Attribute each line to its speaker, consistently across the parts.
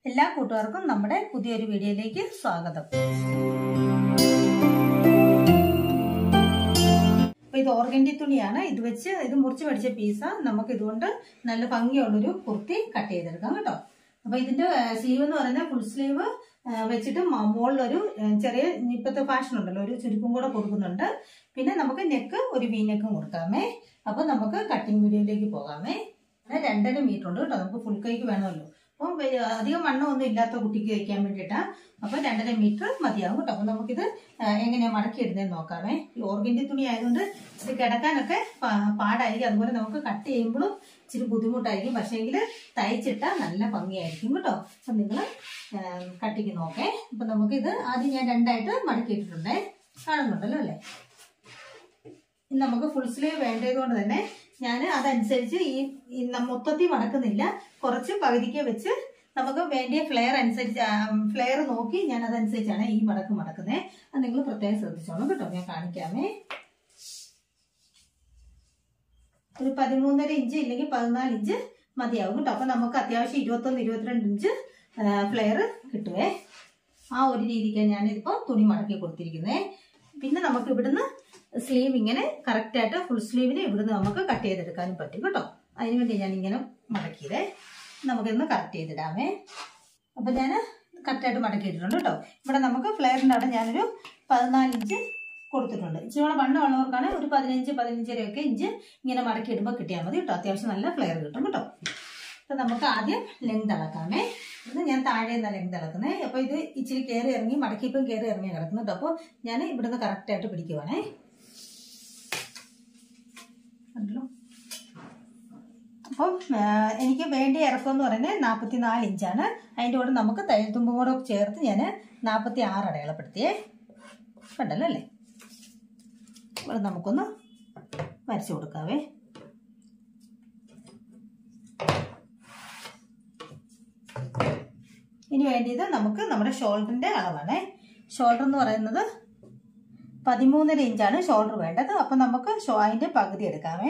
Speaker 1: എല്ലാ കൂട്ടുകാർക്കും നമ്മുടെ പുതിയൊരു വീഡിയോയിലേക്ക് സ്വാഗതം അപ്പൊ ഇത് ഓർഗൻഡി തുണിയാണ് ഇത് വെച്ച് ഇത് മുറിച്ച് പഠിച്ച പീസ നമുക്ക് ഇതുകൊണ്ട് നല്ല ഭംഗിയുള്ളൊരു കുർത്തി കട്ട് ചെയ്തെടുക്കാം കേട്ടോ അപ്പൊ ഇതിന്റെ സ്ലീവ് എന്ന് പറയുന്നത് ഫുൾ സ്ലീവ് വെച്ചിട്ട് മ- മുകളിലൊരു ആ, ചെറിയ ഇപ്പത്തെ ഫാഷൻ ഉണ്ടല്ലോ ഒരു ചുരുക്കും കൂടെ കൊടുക്കുന്നുണ്ട് പിന്നെ നമുക്ക് നെക്ക് ഒരു വി നെക്കും കൊടുക്കാമേ അപ്പൊ നമുക്ക് കട്ടിങ് വീഡിയോയിലേക്ക് പോകാമേ പിന്നെ രണ്ടര മീറ്റർ ഉണ്ട് കേട്ടോ നമുക്ക് ഫുൾ കൈക്ക് വേണമല്ലോ അപ്പം വെ- അധികം വണ്ണമൊന്നും ഇല്ലാത്ത കുട്ടിക്ക് വയ്ക്കാൻ വേണ്ടിയിട്ടാ അപ്പൊ രണ്ടര മീറ്റർ മതിയാവും കേട്ടോ അപ്പൊ നമുക്കിത് ആ, എങ്ങനെയാ മടക്കി ഇടുന്നതെന്ന് നോക്കാമേ ഈ ഓർഗൻഡി തുണി ആയതുകൊണ്ട് ഇത് കിടക്കാനൊക്കെ പാ- പാടായിരിക്കും അതുപോലെ നമുക്ക് കട്ട് ചെയ്യുമ്പോഴും ഇച്ചിരി ബുദ്ധിമുട്ടായിരിക്കും പക്ഷേങ്കിൽ തയ്ച്ചിട്ടാൽ നല്ല ഭംഗിയായിരിക്കും കേട്ടോ അപ്പൊ നിങ്ങൾ കട്ടിക്ക് നോക്കേ അപ്പൊ നമുക്കിത് ആദ്യം ഞാൻ രണ്ടായിട്ട് മടക്കിയിട്ടിട്ടുണ്ടേ കാണുന്നുണ്ടല്ലോ അല്ലേ ഇനി നമുക്ക് ഫുൾ സ്ലീവ് വേണ്ടത് കൊണ്ട് തന്നെ ഞാൻ അതനുസരിച്ച് ഈ ഈ ന- മൊത്തത്തിൽ മടക്കുന്നില്ല കുറച്ച് പകുതിക്ക് വെച്ച് നമുക്ക് വേണ്ടിയ ഫ്ലെയർ അനുസരിച്ച് ഫ്ലെയർ നോക്കി ഞാൻ അതനുസരിച്ചാണ് ഈ മടക്ക് മടക്കുന്നത് അത് നിങ്ങൾ പ്രത്യേകം ശ്രദ്ധിച്ചോളൂ കേട്ടോ ഞാൻ കാണിക്കാമേ ഒരു പതിമൂന്നര ഇഞ്ച് ഇല്ലെങ്കിൽ പതിനാല് ഇഞ്ച് മതിയാവും കേട്ടോ അപ്പൊ നമുക്ക് അത്യാവശ്യം ഇരുപത്തൊന്ന് ഇരുപത്തിരണ്ട് ഇഞ്ച് ഫ്ലെയർ കിട്ടുവേ ആ ഒരു രീതിക്കാണ് ഞാനിതിപ്പോ തുണി മടക്കി കൊടുത്തിരിക്കുന്നത് പിന്നെ നമുക്ക് ഇവിടുന്ന് സ്ലീവ് ഇങ്ങനെ കറക്റ്റ് ആയിട്ട് ഫുൾ സ്ലീവിന് ഇവിടുന്ന് നമുക്ക് കട്ട് ചെയ്തെടുക്കാനും പറ്റും കേട്ടോ അതിനുവേണ്ടി ഞാൻ ഇങ്ങനെ മടക്കിയതേ നമുക്കിന്ന് കറക്റ്റ് ചെയ്തിടാമേ അപ്പൊ ഞാൻ കറക്റ്റായിട്ട് മടക്കിയിട്ടുണ്ട് കേട്ടോ ഇവിടെ നമുക്ക് ഫ്ലെയറിന്റെ അവിടെ ഞാനൊരു പതിനാല് ഇഞ്ച് കൊടുത്തിട്ടുണ്ട് ഇച്ചിരി കൂടെ വണ്ണം ഉള്ളവർക്കാണ് ഒരു പതിനഞ്ച് പതിനഞ്ചരയൊക്കെ ഇഞ്ച് ഇങ്ങനെ മടക്കി ഇടുമ്പോൾ കിട്ടിയാൽ മതി കേട്ടോ അത്യാവശ്യം നല്ല ഫ്ലെയർ കിട്ടും കേട്ടോ അപ്പൊ നമുക്ക് ആദ്യം ലെങ്ത് അളക്കാമേ ഇത് ഞാൻ താഴെ നിന്നാണ് ലെങ്ത് അളക്കുന്നത് അപ്പൊ ഇത് ഇച്ചിരി കയറി ഇറങ്ങി മടക്കിയപ്പം കയറി ഇറങ്ങി കിടക്കുന്നുണ്ട് അപ്പോൾ ഞാൻ ഇവിടുന്ന് കറക്റ്റ് ആയിട്ട് പിടിക്കുവാണേ കണ്ടല്ലോ അപ്പം ആ, എനിക്ക് വേണ്ടിയ ഇറക്കം എന്ന് പറയുന്നത് നാൽപ്പത്തി നാല് ഇഞ്ചാണ് അതിൻ്റെ കൂടെ നമുക്ക് തയ്യൽ തുമ്പും കൂടെ ചേർത്ത് ഞാൻ നാൽപ്പത്തി ആറ് അടയാളപ്പെടുത്തിയേ കണ്ടല്ലോ അല്ലേ ഇവിടെ നമുക്കൊന്ന് വരച്ചു കൊടുക്കാവേ ഇനി വേണ്ടിയത് നമുക്ക് നമ്മുടെ ഷോൾഡറിന്റെ അളവാണ് ഷോൾഡർ എന്ന് പറയുന്നത് പതിമൂന്നര ഇഞ്ചാണ് ഷോൾഡർ വേണ്ടത് അപ്പൊ നമുക്ക് ഷോ അതിന്റെ പകുതി എടുക്കാമേ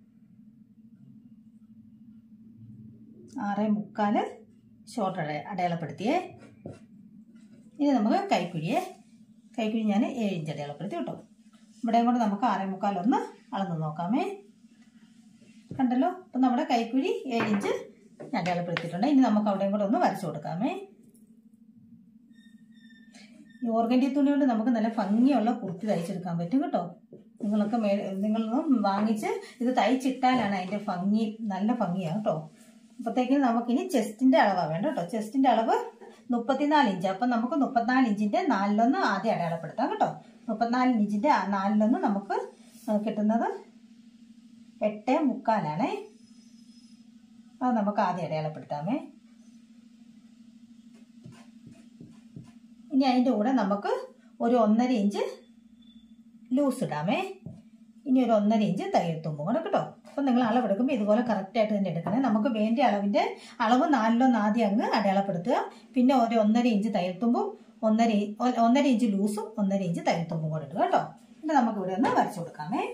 Speaker 1: ആറേ മുക്കാല് ഷോൾഡർ അടയ- അടയാളപ്പെടുത്തിയേ ഇനി നമുക്ക് കൈക്കുഴിയെ കൈക്കുഴി ഞാൻ ഏഴ് ഇഞ്ച് അടയാളപ്പെടുത്തി കേട്ടോ ഇവിടെയും കൂടെ നമുക്ക് ആറേ മുക്കാലൊന്ന് അളന്ന് നോക്കാമേ കണ്ടല്ലോ അപ്പം നമ്മുടെ കൈക്കുഴി ഏഴ് ഇഞ്ച് ഞാൻ അടയാളപ്പെടുത്തിയിട്ടുണ്ട് ഇനി നമുക്ക് അവിടെയും കൂടെ ഒന്ന് വരച്ചു കൊടുക്കാമേ ഈ ഓർഗൻഡി തുണി കൊണ്ട് നമുക്ക് നല്ല ഭംഗിയുള്ള കുർത്തി തയ്ച്ചെടുക്കാൻ പറ്റും കേട്ടോ നിങ്ങളൊക്കെ മേ നിങ്ങളൊന്നും വാങ്ങിച്ച് ഇത് തയ്ച്ചിട്ടാലാണ് അതിന്റെ ഭംഗി നല്ല ഭംഗിയാണ് കേട്ടോ അപ്പോഴത്തേക്കും നമുക്കിനി ചെസ്റ്റിന്റെ അളവാണ് വേണ്ട കേട്ടോ ചെസ്റ്റിന്റെ അളവ് മുപ്പത്തിനാല് ഇഞ്ച് അപ്പം നമുക്ക് മുപ്പത്തിനാല് ഇഞ്ചിന്റെ നാലിലൊന്ന് ആദ്യം അടയാളപ്പെടുത്താം കേട്ടോ മുപ്പത്തിനാല് ഇഞ്ചിന്റെ ആ നാലിലൊന്ന് നമുക്ക് കിട്ടുന്നത് എട്ട് മുക്കാലാണേ അത് നമുക്ക് ആദ്യം അടയാളപ്പെടുത്താമേ ഇനി അതിൻ്റെ കൂടെ നമുക്ക് ഒരു ഒന്നര ഇഞ്ച് ലൂസ് ഇടാമേ ഇനി ഒരു ഒന്നര ഇഞ്ച് തയ്യൽ തുമ്പും കൂടെ കേട്ടോ അപ്പം നിങ്ങൾ അളവെടുക്കുമ്പോൾ ഇതുപോലെ കറക്റ്റായിട്ട് തന്നെ എടുക്കണേ നമുക്ക് വേണ്ട അളവിൻ്റെ അളവ് നാലിലൊന്ന് ആദ്യം അങ്ങ് അടയാളപ്പെടുത്തുക പിന്നെ ഒരു ഒന്നര ഇഞ്ച് തയ്യൽ തുമ്പും ഒന്നര ഇ- ഒ- ഒന്നര ഇഞ്ച് ലൂസും ഒന്നര ഇഞ്ച് തയ്യൽ തുമ്പും കൂടെ ഇടുക കേട്ടോ പിന്നെ നമുക്ക് ഇവിടെ ഒന്ന് വരച്ചു കൊടുക്കാമേ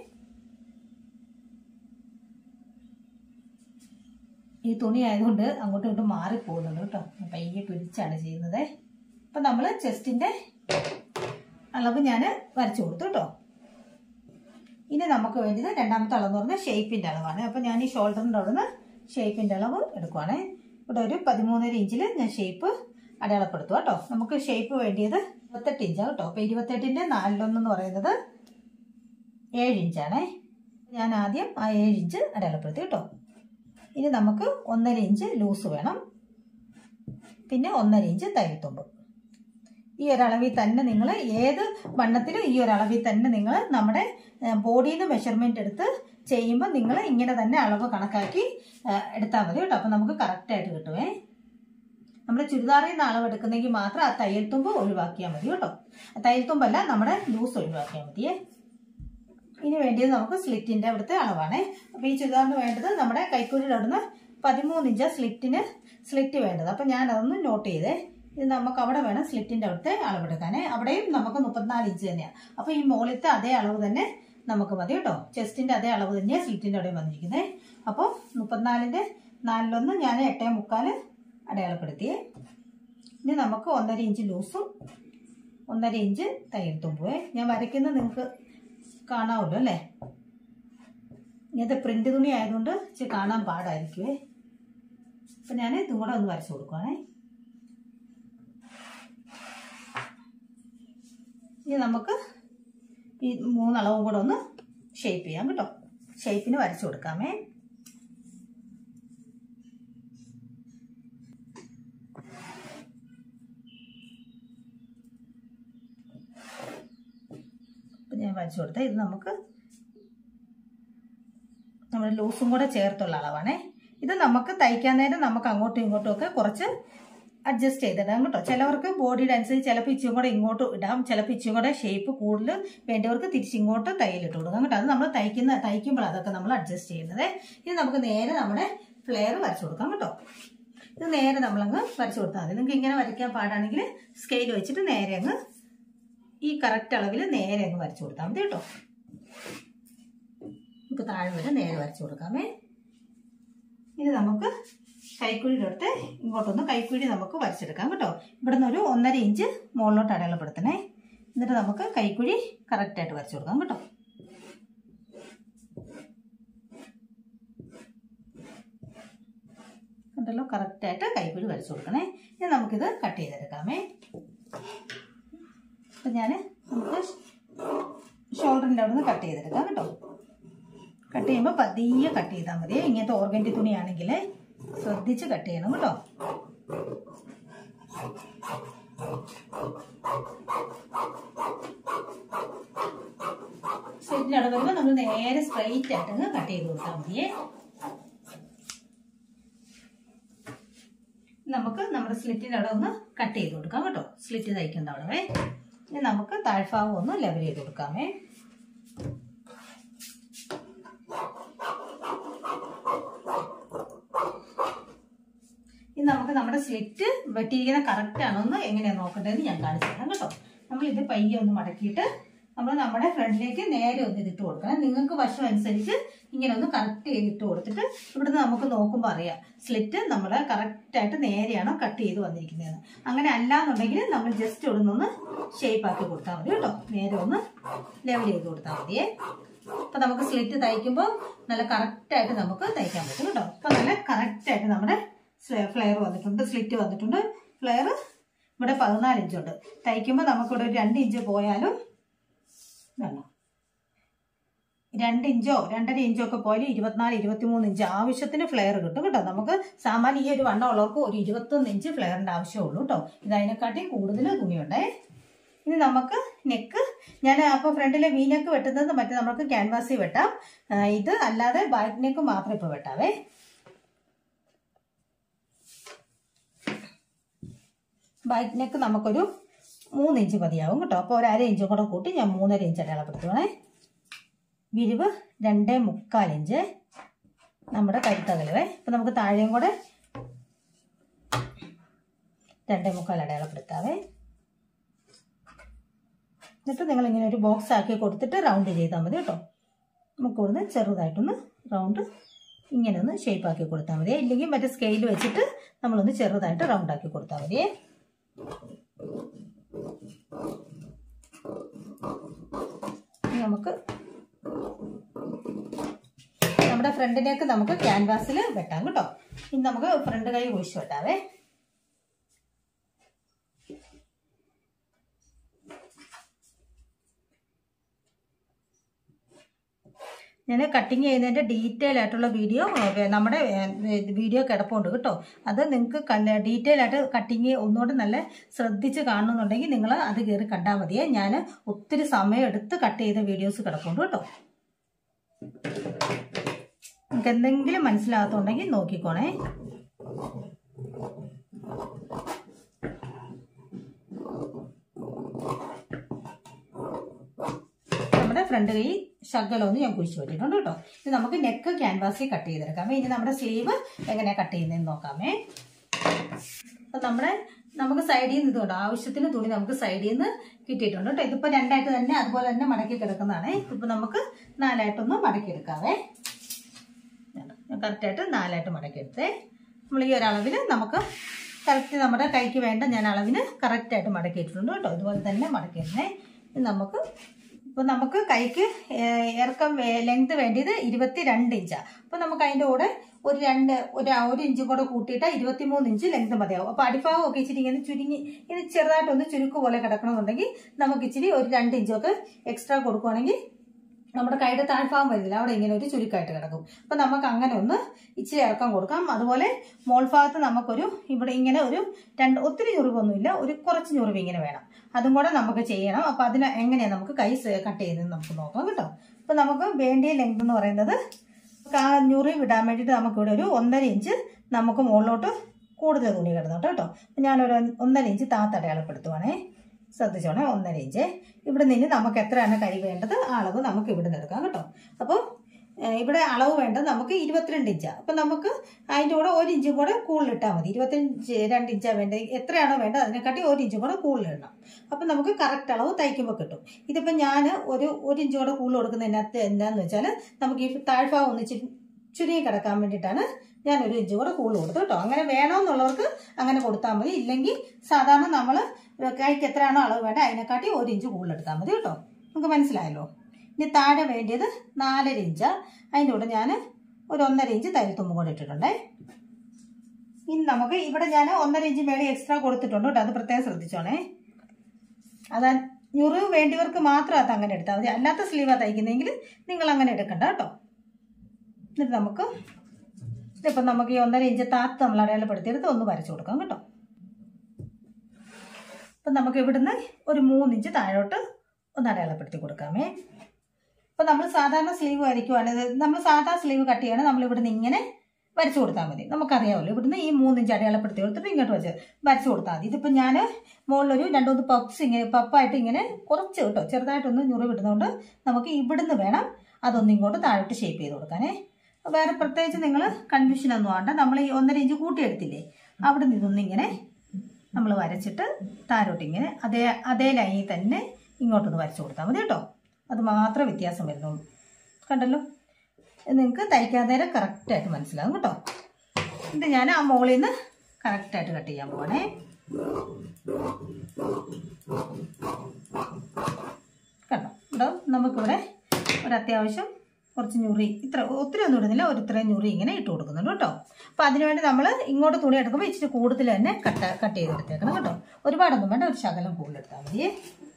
Speaker 1: ഈ തുണി ആയതുകൊണ്ട് അങ്ങോട്ടും ഇങ്ങോട്ടും മാറിപ്പോകുന്നുണ്ട് കേട്ടോ ഞാൻ പയ്യെ പിടിച്ചാണ് ചെയ്യുന്നത് അപ്പം നമ്മൾ ചെസ്റ്റിൻ്റെ അളവ് ഞാൻ വരച്ചു കൊടുത്തു കേട്ടോ ഇനി നമുക്ക് വേണ്ടത് രണ്ടാമത്തെ അളവ് എന്ന് പറഞ്ഞാൽ ഷേപ്പിൻ്റെ അളവാണ് അപ്പം ഞാൻ ഈ ഷോൾഡറിൻ്റെ അവിടെ നിന്ന് ഷേപ്പിൻ്റെ അളവ് എടുക്കുവാണ് ഇവിടെ ഒരു പതിമൂന്നര ഇഞ്ചിൽ ഞാൻ ഷേപ്പ് അടയാളപ്പെടുത്തുക കേട്ടോ നമുക്ക് ഷേപ്പ് വേണ്ടിയത് ഇരുപത്തെട്ട് ഇഞ്ചാണ് കേട്ടോ അപ്പോൾ ഇരുപത്തെട്ടിൻ്റെ നാലിലൊന്നെന്ന് പറയുന്നത് ഏഴ് ഇഞ്ചാണേ ഞാൻ ആദ്യം ആ ഏഴ് ഇഞ്ച് അടയാളപ്പെടുത്തി കേട്ടോ ഇനി നമുക്ക് ഒന്നര ഇഞ്ച് ലൂസ് വേണം പിന്നെ ഒന്നര ഇഞ്ച് തയ്യൽത്തുമ്പ് ഈ ഒരളവിൽ തന്നെ നിങ്ങൾ ഏത് വണ്ണത്തിലും ഈ ഒരളവിൽ തന്നെ നിങ്ങൾ നമ്മുടെ ബോഡിയിൽ നിന്ന് മെഷർമെന്റ് എടുത്ത് ചെയ്യുമ്പോൾ നിങ്ങൾ ഇങ്ങനെ തന്നെ അളവ് കണക്കാക്കി എടുത്താൽ മതി കേട്ടോ അപ്പം നമുക്ക് കറക്റ്റായിട്ട് കിട്ടുമേ നമ്മൾ ചുരിദാറിൽ നിന്ന് അളവ് എടുക്കുന്നെങ്കിൽ മാത്രം ആ തയ്യൽ തുമ്പ് ഒഴിവാക്കിയാൽ മതി കേട്ടോ തയ്യൽ തുമ്പല്ല നമ്മുടെ ലൂസ് ഒഴിവാക്കിയാൽ മതിയേ ഇനി വേണ്ടിയത് നമുക്ക് സ്ലിറ്റിന്റെ അവിടുത്തെ അളവാണ് അപ്പൊ ഈ ചുരിദാറിന് വേണ്ടത് നമ്മുടെ കൈക്കുഴിയുടെ അവിടുന്ന് പതിമൂന്ന് ഇഞ്ച് സ്ലിറ്റിന് സ്ലിറ്റ് വേണ്ടത് അപ്പൊ ഞാൻ അതൊന്ന് നോട്ട് ചെയ്തേ ഇത് നമുക്ക് അവിടെ വേണം സ്ലിറ്റിന്റെ അവിടുത്തെ അളവെടുക്കാനേ അവിടെയും നമുക്ക് മുപ്പത്തിനാല് ഇഞ്ച് തന്നെയാണ് അപ്പൊ ഈ മുകളിലത്തെ അതേ അളവ് തന്നെ നമുക്ക് മതി കേട്ടോ ചെസ്റ്റിന്റെ അതേ അളവ് തന്നെയാണ് സ്ലിറ്റിന്റെ അവിടെയും വന്നിരിക്കുന്നത് അപ്പോൾ മുപ്പത്തിനാലിന്റെ നാലിലൊന്ന് ഞാൻ എട്ടേ മുക്കാല് അടയാളപ്പെടുത്തിയേ ഇനി നമുക്ക് ഒന്നര ഇഞ്ച് ലൂസും ഒന്നര ഇഞ്ച് തയ്യൽ തുമ്പുവേ ഞാൻ വരയ്ക്കുന്നത് നിങ്ങൾക്ക് കാണാമല്ലോ അല്ലേ ഇങ്ങനത്തെ പ്രിന്റ് തുണി ആയതുകൊണ്ട് ഇച്ചിരി കാണാൻ പാടായിരിക്കുവേ അപ്പം ഞാൻ ഇതും കൂടെ ഒന്ന് വരച്ചു കൊടുക്കുവാണേ ഇനി നമുക്ക് ഈ മൂന്നളവും കൂടെ ഒന്ന് ഷേപ്പ് ചെയ്യാം കേട്ടോ ഷേപ്പിന് വരച്ചു കൊടുക്കാമേ ഇപ്പം ഞാൻ വരച്ചു കൊടുത്ത ഇത് നമുക്ക് നമ്മുടെ ലൂസും കൂടെ ചേർത്തുള്ള അളവാണേ ഇത് നമുക്ക് തയ്ക്കാൻ നേരം നമുക്ക് അങ്ങോട്ടും ഇങ്ങോട്ടും ഒക്കെ കുറച്ച് അഡ്ജസ്റ്റ് ചെയ്തിടാം കേട്ടോ ചിലവർക്ക് ബോഡിയുടെ അനുസരിച്ച് ചിലപ്പോൾ ഇച്ചും കൂടെ ഇങ്ങോട്ട് ഇടാം ചിലപ്പോൾ ഇച്ചും കൂടെ ഷേപ്പ് കൂടുതൽ വേണ്ടവർക്ക് തിരിച്ചിങ്ങോട്ട് തയ്യലിട്ട് കൊടുക്കാം കേട്ടോ അത് നമ്മൾ തയ്ക്കുന്ന തയ്ക്കുമ്പോൾ അതൊക്കെ നമ്മൾ അഡ്ജസ്റ്റ് ചെയ്യുന്നത് ഇനി നമുക്ക് നേരെ നമ്മുടെ ഫ്ലെയർ വരച്ചു കൊടുക്കാം കേട്ടോ ഇത് നേരെ നമ്മളങ്ങ് വരച്ചു കൊടുത്താൽ മതി നിങ്ങൾക്ക് ഇങ്ങനെ വരയ്ക്കാൻ പാടാണെങ്കിൽ സ്കെയിൽ വെച്ചിട്ട് നേരെ അങ്ങ് ഈ കറക്റ്റ് അളവിൽ നേരെ അങ്ങ് വരച്ചു കൊടുത്താൽ മതി കേട്ടോ നമുക്ക് താഴെ വരെ നേരെ വരച്ചു കൊടുക്കാമേ ഇനി നമുക്ക് കൈക്കുഴിയുടെ അടുത്ത് ഇങ്ങോട്ടൊന്ന് കൈക്കുഴി നമുക്ക് വരച്ചെടുക്കാം കേട്ടോ ഇവിടുന്ന് ഒരു ഒന്നര ഇഞ്ച് മുകളിലോട്ട് അടയാളപ്പെടുത്തണേ എന്നിട്ട് നമുക്ക് കൈക്കുഴി കറക്റ്റായിട്ട് വരച്ചു കൊടുക്കാം കേട്ടോ കണ്ടല്ലോ കറക്റ്റായിട്ട് കൈക്കുഴി വരച്ചു കൊടുക്കണേ ഇനി നമുക്കിത് കട്ട് ചെയ്തെടുക്കാമേ അപ്പം ഞാൻ നമുക്ക് ഷോൾഡറിൻ്റെ അവിടെ നിന്ന് കട്ട് ചെയ്തെടുക്കാം കേട്ടോ കട്ട് ചെയ്യുമ്പോൾ പതിയെ കട്ട് ചെയ്താൽ മതി ഇങ്ങനത്തെ ഓർഗൻറ്റി തുണിയാണെങ്കിൽ ശ്രദ്ധിച്ച് കട്ട് ചെയ്യണം കേട്ടോ സ്ലിറ്റിൻ്റെ അവിടെ വരുമ്പോൾ നമ്മൾ നേരെ സ്ട്രൈറ്റ് ആയിട്ട് അങ്ങ് കട്ട് ചെയ്ത് കൊടുത്താൽ മതിയേ നമുക്ക് നമ്മുടെ സ്ലിറ്റിൻ്റെ അവിടെ ഒന്ന് കട്ട് ചെയ്ത് കൊടുക്കാം കേട്ടോ സ്ലിറ്റ് തയ്ക്കുന്ന അവിടെ ഇനി നമുക്ക് താഴ്ഭാഗം ഒന്ന് ലെവൽ ചെയ്ത് കൊടുക്കാമേ ഇനി നമുക്ക് നമ്മുടെ സ്ലിറ്റ് വെട്ടിയിരിക്കുന്ന കറക്റ്റ് ആണോ എന്ന് എങ്ങനെയാണ് നോക്കേണ്ടതെന്ന് ഞാൻ കാണിച്ചു തരാം കേട്ടോ നമ്മൾ ഇത് പയ്യെ ഒന്ന് മടക്കിയിട്ട് നമ്മൾ നമ്മുടെ ഫ്രണ്ടിലേക്ക് നേരെ ഒന്ന് ഇതിട്ട് കൊടുക്കണം നിങ്ങൾക്ക് വശം അനുസരിച്ച് ഇങ്ങനെ ഒന്ന് കറക്റ്റ് ചെയ്തിട്ട് കൊടുത്തിട്ട് ഇവിടുന്ന് നമുക്ക് നോക്കുമ്പോൾ അറിയാം സ്ലിറ്റ് നമ്മൾ കറക്റ്റായിട്ട് നേരെയാണോ കട്ട് ചെയ്ത് വന്നിരിക്കുന്നതെന്ന് അങ്ങനെ അല്ലാന്നുണ്ടെങ്കിൽ നമ്മൾ ജസ്റ്റ് ഇവിടുന്ന് ഒന്ന് ഷേപ്പ് ആക്കി കൊടുത്താൽ മതി കേട്ടോ നേരെ ഒന്ന് ലെവൽ ചെയ്ത് കൊടുത്താൽ മതിയേ അപ്പൊ നമുക്ക് സ്ലിറ്റ് തയ്ക്കുമ്പോൾ നല്ല കറക്റ്റായിട്ട് നമുക്ക് തയ്ക്കാൻ പറ്റും കേട്ടോ അപ്പൊ നല്ല കറക്റ്റായിട്ട് നമ്മുടെ ഫ്ലെയർ വന്നിട്ടുണ്ട് സ്ലിറ്റ് വന്നിട്ടുണ്ട് ഫ്ലെയർ ഇവിടെ പതിനാല് ഇഞ്ചുണ്ട് തയ്ക്കുമ്പോൾ നമുക്കിവിടെ ഒരു രണ്ട് ഇഞ്ച് പോയാലും വേണം രണ്ട് ഇഞ്ചോ രണ്ടര ഇഞ്ചോ ഒക്കെ പോയാലും ഇരുപത്തിനാല് ഇരുപത്തിമൂന്ന് ഇഞ്ച് ആവശ്യത്തിന് ഫ്ലെയർ കിട്ടും കേട്ടോ നമുക്ക് സാമാന്യ ഈ ഒരു വണ്ണം ഉള്ളവർക്ക് ഒരു ഇരുപത്തൊന്ന് ഇഞ്ച് ഫ്ലെയറിന്റെ ആവശ്യമുള്ളൂ കേട്ടോ ഇത് അതിനെക്കാട്ടി കൂടുതൽ തുണിയുണ്ടേ ഇനി നമുക്ക് നെക്ക് ഞാൻ അപ്പോൾ ഫ്രണ്ടിലെ വി നെക്ക് വെട്ടുന്നത് മറ്റേ നമുക്ക് ക്യാൻവാസിൽ വെട്ടാം ആ, ഇത് അല്ലാതെ ബാക്ക് നെക്ക് മാത്രം ഇപ്പോൾ വെട്ടാവേ ബാക്ക് നെക്ക് നമുക്കൊരു മൂന്ന് ഇഞ്ച് മതിയാവും കേട്ടോ അപ്പോൾ ഒരു അര ഇഞ്ചും കൂടെ കൂട്ടി ഞാൻ മൂന്നര ഇഞ്ച് അടയാളപ്പെടുത്തുവാണേ വിരിവ് രണ്ടേ മുക്കാൽ ഇഞ്ച് നമ്മുടെ കരുത്തകലവേ അപ്പം നമുക്ക് താഴെയും കൂടെ രണ്ടേ മുക്കാൽ അടയാളപ്പെടുത്താവേ എന്നിട്ട് നിങ്ങൾ ഇങ്ങനെ ഒരു ബോക്സ് ആക്കി കൊടുത്തിട്ട് റൗണ്ട് ചെയ്താൽ മതി കേട്ടോ നമുക്ക് ഇവിടുന്ന് ചെറുതായിട്ടൊന്ന് റൗണ്ട് ഇങ്ങനെ ഒന്ന് ഷേപ്പ് ആക്കി കൊടുത്താൽ മതി ഇല്ലെങ്കിൽ മറ്റേ സ്കെയിൽ വെച്ചിട്ട് നമ്മളൊന്ന് ചെറുതായിട്ട് റൗണ്ട് ആക്കി കൊടുത്താൽ മതിയേ ഇനി നമുക്ക് നമ്മുടെ ഫ്രണ്ടിലേക്ക് നമുക്ക് ക്യാൻവാസിൽ വെട്ടാം കേട്ടോ ഇനി നമുക്ക് ഫ്രണ്ട് കൈ കുഴിച്ച് വെട്ടാവേ ഞാൻ കട്ടിങ് ചെയ്യുന്നതിൻ്റെ ഡീറ്റെയിൽ ആയിട്ടുള്ള വീഡിയോ ഏ, നമ്മുടെ ഏ, വീഡിയോ കിടപ്പുണ്ട് കേട്ടോ അത് നിങ്ങൾക്ക് ഡീറ്റെയിൽ ആയിട്ട് കട്ടിങ് ഒന്നുകൂടെ നല്ല ശ്രദ്ധിച്ച് കാണുന്നുണ്ടെങ്കിൽ നിങ്ങൾ അത് കയറി കണ്ടാൽ മതിയേ ഞാൻ ഒത്തിരി സമയം എടുത്ത് കട്ട് ചെയ്ത വീഡിയോസ് കിടപ്പുണ്ട് കേട്ടോ നിങ്ങൾക്ക് എന്തെങ്കിലും മനസ്സിലാകത്തുണ്ടെങ്കിൽ നോക്കിക്കോണേ നമ്മുടെ ഫ്രണ്ട് കൈ ശകലമൊന്ന് ഞാൻ കുഴിച്ചു വെച്ചിട്ടുണ്ട് കേട്ടോ ഇത് നമുക്ക് നെക്ക് ക്യാൻവാസിൽ കട്ട് ചെയ്തെടുക്കാമേ ഇനി നമ്മുടെ സ്ലീവ് എങ്ങനെയാ കട്ട് ചെയ്യുന്നതെന്ന് നോക്കാമേ അപ്പൊ നമ്മുടെ നമുക്ക് സൈഡിൽ നിന്ന് ഇതുണ്ട് ആവശ്യത്തിന് തുണി നമുക്ക് സൈഡിൽ നിന്ന് കിട്ടിയിട്ടുണ്ട് കേട്ടോ ഇതിപ്പോ രണ്ടായിട്ട് തന്നെ അതുപോലെ തന്നെ മടക്കി കിടക്കുന്നതാണ് ഇപ്പൊ നമുക്ക് നാലായിട്ടൊന്ന് മടക്കി എടുക്കാവേ ഞാൻ കറക്റ്റായിട്ട് നാലായിട്ട് മടക്കി എടുത്തേ നമ്മൾ ഈ ഒരളവിൽ നമുക്ക് കറക്റ്റ് നമ്മുടെ കൈക്ക് വേണ്ട ഞാൻ അളവിന് കറക്റ്റായിട്ട് മടക്കിയിട്ടുണ്ട് കേട്ടോ ഇതുപോലെ തന്നെ മടക്കിയിരുന്നേ ഇത് നമുക്ക് ഇപ്പം നമുക്ക് കൈക്ക് ഏഹ്, ഇറക്കം ലെങ്ത് വേണ്ടിയത് ഇരുപത്തി രണ്ട് ഇഞ്ചാണ് അപ്പം നമുക്ക് അതിൻ്റെ കൂടെ ഒരു രണ്ട് ഒരു ഒരു ഇഞ്ചും കൂടെ കൂട്ടിയിട്ട് ഇരുപത്തിമൂന്ന് ഇഞ്ച് ലെങ്ത് മതിയാവും അപ്പോൾ അടിഭാഗം ഒക്കെ ഇച്ചിരി ഇങ്ങനെ ചുരുങ്ങി ഇത് ചെറുതായിട്ടൊന്ന് ചുരുക്ക് പോലെ കിടക്കണമെന്നുണ്ടെങ്കിൽ നമുക്ക് ഇച്ചിരി ഒരു രണ്ട് ഇഞ്ചൊക്കെ എക്സ്ട്രാ കൊടുക്കുവാണെങ്കിൽ നമ്മുടെ കൈയുടെ താഴ്ഭാഗം വരുന്നില്ല അവിടെ ഇങ്ങനെ ഒരു ചുരുക്കായിട്ട് കിടക്കും അപ്പൊ നമുക്ക് അങ്ങനെ ഒന്ന് ഇച്ചിരി ഇറക്കം കൊടുക്കാം അതുപോലെ മോൾ ഭാഗത്ത് നമുക്കൊരു ഇവിടെ ഇങ്ങനെ ഒരു രണ്ട് ഒത്തിരി ഞുറിവൊന്നുമില്ല ഒരു കുറച്ച് ഞുറിവ് ഇങ്ങനെ വേണം അതും കൂടെ നമുക്ക് ചെയ്യണം അപ്പൊ അതിന് എങ്ങനെയാ നമുക്ക് കൈ കട്ട് ചെയ്യുന്നത് നമുക്ക് നോക്കാം കേട്ടോ അപ്പൊ നമുക്ക് വേണ്ടിയ ലെങ്ത് എന്ന് പറയുന്നത് ആ ഞുറി വിടാൻ വേണ്ടിയിട്ട് നമുക്കിവിടെ ഒരു ഒന്നര ഇഞ്ച് നമുക്ക് മുകളിലോട്ട് കൂടുതൽ തുണി കിടന്നോട്ടോ കേട്ടോ അപ്പൊ ഞാനൊരു ഒന്നര ഇഞ്ച് താത്ത് അടയാളപ്പെടുത്തുവാണേ ശ്രദ്ധിച്ചോണേ ഒന്നര ഇഞ്ച് ഇവിടെ നിന്ന് നമുക്ക് എത്രയാണ് കരി വേണ്ടത് ആ അളവ് നമുക്ക് ഇവിടെ നിന്ന് എടുക്കാം കേട്ടോ അപ്പോൾ ഇവിടെ അളവ് വേണ്ടത് നമുക്ക് ഇരുപത്തിരണ്ട് ഇഞ്ചാണ് അപ്പം നമുക്ക് അതിൻ്റെ കൂടെ ഒരു ഇഞ്ചും കൂടെ കൂടുതലിട്ടാൽ മതി ഇരുപത്തഞ്ച് രണ്ട് ഇഞ്ചാണ് വേണ്ടത് എത്രയാണോ വേണ്ടത് അതിനെക്കാട്ടി ഒരു ഇഞ്ചും കൂടെ കൂടുതലിടണം അപ്പം നമുക്ക് കറക്റ്റ് അളവ് തയ്ക്കുമ്പോൾ കിട്ടും ഇതിപ്പോൾ ഞാൻ ഒരു ഒരു ഇഞ്ച് കൂടെ കൂടുതൽ കൊടുക്കുന്നതിനകത്ത് എന്താണെന്ന് വെച്ചാൽ നമുക്ക് ഈ താഴ്ഭാഗം ഒന്ന് ചുരു- ചുരുങ്ങി കിടക്കാൻ വേണ്ടിയിട്ടാണ് ഞാൻ ഒരു ഇഞ്ച് കൂടെ കൂടുതൽ കൊടുത്തു കേട്ടോ അങ്ങനെ വേണമെന്നുള്ളവർക്ക് അങ്ങനെ കൊടുത്താൽ മതി ഇല്ലെങ്കിൽ സാധാരണ നമ്മൾ കൈക്ക് എത്രയാണോ അളവ് വേണ്ടത് അതിനെക്കാട്ടി ഒരു ഇഞ്ച് കൂടുതൽ എടുത്താൽ മതി കേട്ടോ നമുക്ക് മനസ്സിലായല്ലോ ഇനി താഴെ വേണ്ടിയത് നാലര ഇഞ്ച് അതിൻ്റെ കൂടെ ഞാൻ ഒരു ഒന്നര ഇഞ്ച് തരിത്തുമ്പും കൂടെ ഇട്ടിട്ടുണ്ടേ ഇനി നമുക്ക് ഇവിടെ ഞാൻ ഒന്നര ഇഞ്ച് മേളിൽ എക്സ്ട്രാ കൊടുത്തിട്ടുണ്ട് കേട്ടോ അത് പ്രത്യേകം ശ്രദ്ധിച്ചോണേ അതാ ഞുറിവ് വേണ്ടിയവർക്ക് മാത്രം അത് അങ്ങനെ എടുത്താൽ മതി അല്ലാത്ത സ്ലീവാണ് തയ്ക്കുന്നതെങ്കിൽ നിങ്ങൾ അങ്ങനെ എടുക്കണ്ട കേട്ടോ എന്നിട്ട് നമുക്ക് ഇതിപ്പം നമുക്ക് ഈ ഒന്നര ഇഞ്ച് താത്ത് നമ്മൾ അടയാളപ്പെടുത്തിയെടുത്ത് ഒന്ന് വരച്ചു കൊടുക്കാം കേട്ടോ അപ്പം നമുക്ക് ഇവിടുന്ന് ഒരു മൂന്നിഞ്ച് താഴോട്ട് ഒന്ന് അടയാളപ്പെടുത്തി കൊടുക്കാമേ അപ്പം നമ്മൾ സാധാരണ സ്ലീവ് വരയ്ക്കുവാണ് നമ്മൾ സാധാ സ്ലീവ് കട്ട് ചെയ്യണം നമ്മൾ ഇവിടുന്ന് ഇങ്ങനെ വരച്ചു കൊടുത്താൽ മതി നമുക്കറിയാമല്ലോ ഇവിടുന്ന് ഈ മൂന്നിഞ്ച് അടയാളപ്പെടുത്തി കൊടുത്തിട്ട് ഇങ്ങോട്ട് വെച്ച് വരച്ചു കൊടുത്താൽ മതി ഇതിപ്പോൾ ഞാൻ മുകളിലൊരു രണ്ട് മൂന്ന് പപ്സ് ഇങ്ങനെ പപ്പായിട്ട് ഇങ്ങനെ കുറച്ച് കേട്ടോ ചെറുതായിട്ടൊന്ന് ഞുറി വിടുന്നതുകൊണ്ട് നമുക്ക് ഇവിടുന്ന് വേണം അതൊന്ന് ഇങ്ങോട്ട് താഴോട്ട് ഷേപ്പ് ചെയ്ത് കൊടുക്കാനേ വേറെ പ്രത്യേകിച്ച് നിങ്ങൾ കൺഫ്യൂഷൻ ഒന്നും വേണ്ട നമ്മൾ ഈ ഒന്നര ഇഞ്ച് കൂട്ടിയെടുത്തില്ലേ അവിടെ നിന്നൊന്ന് ഇങ്ങനെ നമ്മൾ വരച്ചിട്ട് താഴോട്ട് ഇങ്ങനെ അതേ അതേ ലൈനിൽ തന്നെ ഇങ്ങോട്ടൊന്ന് വരച്ചു കൊടുത്താൽ മതി കേട്ടോ അത് മാത്രമേ വ്യത്യാസം വരുന്നുള്ളൂ കണ്ടല്ലോ ഇത് നിങ്ങൾക്ക് തയ്ക്കാൻ നേരം കറക്റ്റായിട്ട് മനസ്സിലാകും കേട്ടോ ഇത് ഞാൻ ആ മുകളിൽ നിന്ന് കറക്റ്റായിട്ട് കട്ട് ചെയ്യാൻ പോവാണേ കണ്ടോ ഇവിടെ നമുക്കിവിടെ ഒരു അത്യാവശ്യം കുറച്ച് ഞുറി ഇത്ര ഒത്തിരി ഒന്നും ഇടുന്നില്ല ഒരു ഇത്രയും ഞുറി ഇങ്ങനെ ഇട്ട് കൊടുക്കുന്നുണ്ട് കേട്ടോ അപ്പം അതിനുവേണ്ടി നമ്മൾ ഇങ്ങോട്ട് തുണി എടുക്കുമ്പോൾ ഇച്ചിരി കൂടുതൽ തന്നെ കട്ട് കട്ട് ചെയ്തെടുത്തേക്കണം കേട്ടോ ഒരുപാടൊന്നും വേണ്ട ഒരു ശകലം കൂടുതൽ എടുത്താൽ മതിയേ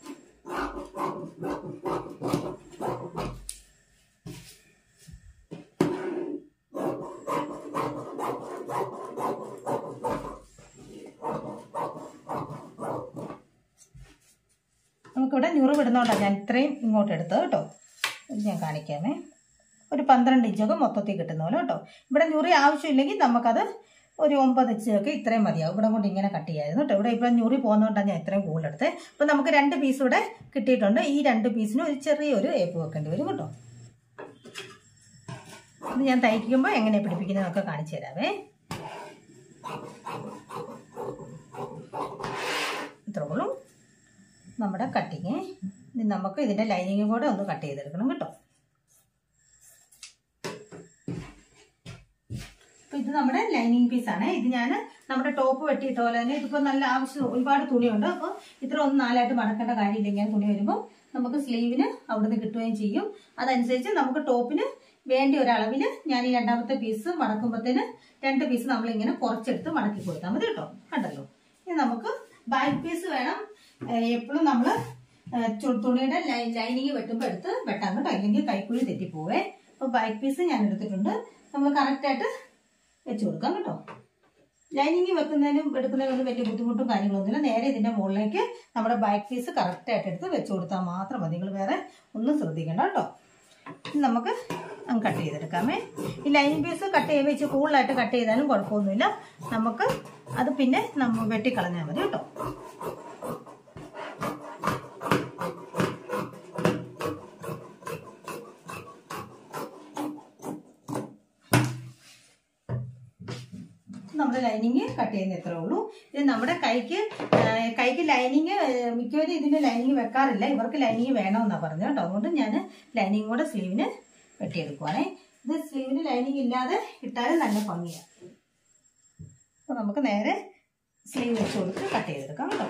Speaker 1: നമുക്കിവിടെ ഞുറ് വിടുന്നതുകൊണ്ടാണ് ഞാൻ ഇത്രയും ഇങ്ങോട്ട് എടുത്തത് കേട്ടോ ഇത് ഞാൻ കാണിക്കാമേ ഒരു പന്ത്രണ്ട് ഇഞ്ചൊക്കെ മൊത്തത്തിൽ കിട്ടുന്ന പോലെ കേട്ടോ ഇവിടെ ഞുറി ആവശ്യമില്ലെങ്കിൽ നമുക്കത് ഒരു ഒമ്പത് ഇഞ്ചൊക്കെ ഇത്രയും മതിയാവും ഇവിടെ കൊണ്ട് ഇങ്ങനെ കട്ട് ചെയ്യായിരുന്നു കേട്ടോ ഇവിടെ ഇപ്പം ഞുറി പോകുന്നതുകൊണ്ടാണ് ഞാൻ ഇത്രയും കൂടുതലെടുത്തത് അപ്പം നമുക്ക് രണ്ട് പീസ് ഇവിടെ കിട്ടിയിട്ടുണ്ട് ഈ രണ്ട് പീസിനും ഒരു ചെറിയൊരു ഏപ്പ് വെക്കേണ്ടി വരും കേട്ടോ ഇത് ഞാൻ തയ്ക്കുമ്പോൾ എങ്ങനെ പിടിപ്പിക്കുന്നതൊക്കെ കാണിച്ചു തരാവേ ഇത്രേ ഉള്ളൂ നമ്മുടെ കട്ടിങ് ഇനി നമുക്ക് ഇതിൻ്റെ ലൈനിങ് കൂടെ ഒന്ന് കട്ട് ചെയ്തെടുക്കണം കേട്ടോ അപ്പോൾ ഇത് നമ്മുടെ ലൈനിങ് പീസാണ് ഇത് ഞാൻ നമ്മുടെ ടോപ്പ് വെട്ടിയിട്ട പോലെ തന്നെ ഇതിപ്പോൾ നല്ല ആവശ്യം ഒരുപാട് തുണിയുണ്ട് അപ്പോൾ ഇത്ര ഒന്ന് നാലായിട്ട് മടക്കേണ്ട കാര്യമില്ല ഇങ്ങനെ തുണി വരുമ്പോൾ നമുക്ക് സ്ലീവിന് അവിടുന്ന് കിട്ടുകയും ചെയ്യും അതനുസരിച്ച് നമുക്ക് ടോപ്പിന് വേണ്ട ഒരളവിൽ ഞാൻ ഈ രണ്ടാമത്തെ പീസ് മടക്കുമ്പോഴത്തേന് രണ്ട് പീസ് നമ്മളിങ്ങനെ കുറച്ചെടുത്ത് മടക്കി കൊടുത്താൽ മതി കേട്ടോ കണ്ടല്ലോ ഇനി നമുക്ക് ബാക്ക് പീസ് വേണം എപ്പോഴും നമ്മൾ തുണിയുടെ ലൈനിങ് വെട്ടുമ്പോൾ എടുത്ത് വെട്ടാൻ കേട്ടോ അല്ലെങ്കിൽ കൈക്കുഴി തെറ്റിപ്പോവേ അപ്പോൾ ബാക്ക് പീസ് ഞാൻ എടുത്തിട്ടുണ്ട് നമ്മൾ കറക്റ്റായിട്ട് വെച്ച് കൊടുക്കാം കേട്ടോ ലൈനിങ് വെക്കുന്നതിനും എടുക്കുന്നതിനൊന്നും വലിയ ബുദ്ധിമുട്ടും കാര്യങ്ങളൊന്നുമില്ല നേരെ ഇതിന്റെ മുകളിലേക്ക് നമ്മുടെ ബാക്ക് പീസ് കറക്റ്റായിട്ട് എടുത്ത് വെച്ച് കൊടുത്താൽ മാത്രം മതി നിങ്ങൾ വേറെ ഒന്നും ശ്രദ്ധിക്കണ്ട കേട്ടോ ഇനി നമുക്ക് അങ്ങ് കട്ട് ചെയ്തെടുക്കാമേ ഈ ലൈനിങ് പീസ് കട്ട് ചെയ്യുമ്പോൾ വെച്ച് കൂടുതലായിട്ട് കട്ട് ചെയ്താലും കുഴപ്പമൊന്നുമില്ല നമുക്ക് അത് പിന്നെ നമ്മൾ വെട്ടിക്കളഞ്ഞാൽ മതി കേട്ടോ നമ്മുടെ ലൈനിങ് കട്ട് ചെയ്യുന്ന ഇത്രേ ഉള്ളൂ ഇത് നമ്മുടെ കൈക്ക് ആ, കൈക്ക് ലൈനിങ് മിക്കവരും ഇതിന്റെ ലൈനിങ് വെക്കാറില്ല ഇവർക്ക് ലൈനിങ് വേണമെന്നാണ് പറഞ്ഞത് കേട്ടോ അതുകൊണ്ട് ഞാൻ ലൈനിങ് കൂടെ സ്ലീവിന് വെട്ടിയെടുക്കുവാണേ ഇത് സ്ലീവിന് ലൈനിങ് ഇല്ലാതെ ഇട്ടാലും നല്ല ഭംഗിയാണ് അപ്പോൾ നമുക്ക് നേരെ സ്ലീവ് വെച്ച് കൊടുത്ത് കട്ട് ചെയ്തെടുക്കാം കേട്ടോ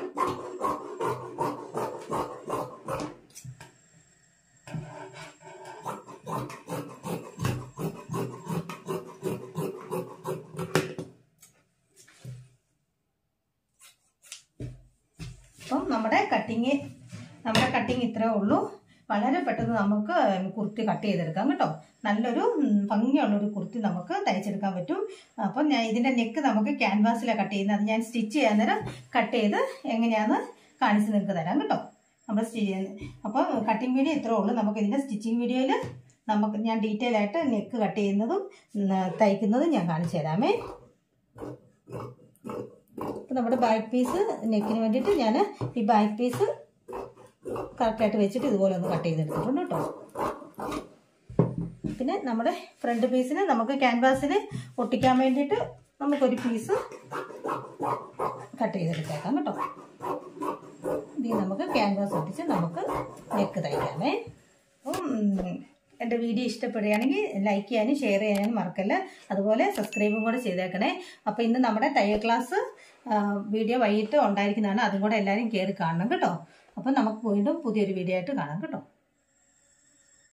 Speaker 1: അപ്പം നമ്മുടെ കട്ടിങ് നമ്മുടെ കട്ടിങ് ഇത്രേ ഉള്ളൂ വളരെ പെട്ടെന്ന് നമുക്ക് കുർത്തി കട്ട് ചെയ്തെടുക്കാം കേട്ടോ നല്ലൊരു ഉം, ഭംഗിയുള്ളൊരു കുർത്തി നമുക്ക് തയ്ച്ചെടുക്കാൻ പറ്റും അപ്പം ഞാൻ ഇതിൻ്റെ നെക്ക് നമുക്ക് ക്യാൻവാസിലാണ് കട്ട് ചെയ്യുന്നത് അത് ഞാൻ സ്റ്റിച്ച് ചെയ്യാൻ നേരം കട്ട് ചെയ്ത് എങ്ങനെയാണെന്ന് കാണിച്ച് നിങ്ങൾക്ക് തരാം കേട്ടോ നമ്മൾ സ്റ്റിച്ച് ചെയ്യുന്നത് അപ്പോൾ കട്ടിങ് വീഡിയോ ഇത്രേ ഉള്ളൂ നമുക്ക് ഇതിൻ്റെ സ്റ്റിച്ചിങ് വീഡിയോയിൽ നമുക്ക് ഞാൻ ഡീറ്റെയിൽ ആയിട്ട് നെക്ക് കട്ട് ചെയ്യുന്നതും ഉം, തയ്ക്കുന്നതും ഞാൻ കാണിച്ചു തരാമേ ഇപ്പം നമ്മുടെ ബാക്ക് പീസ് നെക്കിന് വേണ്ടിയിട്ട് ഞാൻ ഈ ബാക്ക് പീസ് കറക്റ്റായിട്ട് വെച്ചിട്ട് ഇതുപോലെ ഒന്ന് കട്ട് ചെയ്തെടുത്തിട്ടുണ്ട് കേട്ടോ പിന്നെ നമ്മുടെ ഫ്രണ്ട് പീസിന് നമുക്ക് ക്യാൻവാസിൽ ഒട്ടിക്കാൻ വേണ്ടിയിട്ട് നമുക്കൊരു പീസ് കട്ട് ചെയ്തെടുത്തേക്കാം കേട്ടോ ഇത് നമുക്ക് ക്യാൻവാസ് ഒട്ടിച്ച് നമുക്ക് നെക്ക് തയ്ക്കാമേ അപ്പം ഉം, എൻ്റെ വീഡിയോ ഇഷ്ടപ്പെടുകയാണെങ്കിൽ ലൈക്ക് ചെയ്യാനും ഷെയർ ചെയ്യാനും മറക്കല്ല അതുപോലെ സബ്സ്ക്രൈബും കൂടെ ചെയ്തേക്കണേ അപ്പോൾ ഇന്ന് നമ്മുടെ തയ്യൽ ക്ലാസ് ആ, വീഡിയോ വൈകിട്ട് ഉണ്ടായിരിക്കുന്നതാണ് അതും കൂടെ എല്ലാവരും കയറി കാണണം കേട്ടോ അപ്പം നമുക്ക് വീണ്ടും പുതിയൊരു വീഡിയോ ആയിട്ട് കാണാം കേട്ടോ